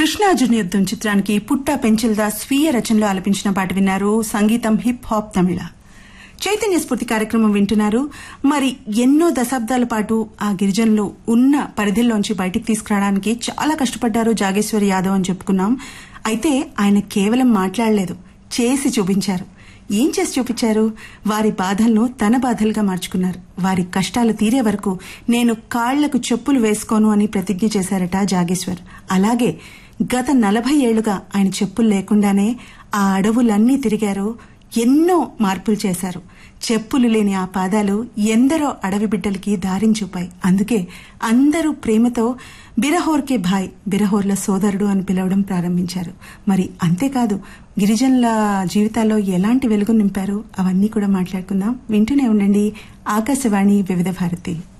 కృష్ణార్జున యుద్ధం చిత్రానికి పుట్ట పెంచిల్దా స్వీయ రచనలో ఆలపించిన పాట విన్నారు సంగీతం హిప్ హాప్ తమిళ చైతన్య స్ఫూర్తి కార్యక్రమం వింటున్నారు మరి ఎన్నో దశాబ్దాల పాటు ఆ గిరిజనులు ఉన్న పరిధిలోంచి బయటికి తీసుకురావడానికి చాలా కష్టపడ్డారు జాగేశ్వరి యాదవ్ అని చెప్పుకున్నాం అయితే ఆయన కేవలం మాట్లాడలేదు చేసి చూపించారు ఏం చేసి చూపించారు వారి బాధలను తన బాధలుగా మార్చుకున్నారు వారి కష్టాలు తీరే వరకు నేను కాళ్లకు చెప్పులు వేసుకోను అని ప్రతిజ్ఞ చేశారట జాగేశ్వర్ అలాగే గత నలభై ఏళ్లుగా ఆయన చెప్పులు లేకుండానే ఆ అడవులన్నీ తిరిగారు ఎన్నో మార్పులు చేశారు చెప్పులు లేని ఆ పాదాలు ఎందరో అడవి బిడ్డలకి దారిని చూపాయి అందుకే అందరూ ప్రేమతో బిరహోర్కే భాయ్ బిరహోర్ల సోదరుడు అని పిలవడం ప్రారంభించారు మరి అంతేకాదు గిరిజనుల జీవితాల్లో ఎలాంటి వెలుగు నింపారు అవన్నీ కూడా మాట్లాడుకుందాం వింటూనే ఉండండి ఆకాశవాణి వివిధ భారతి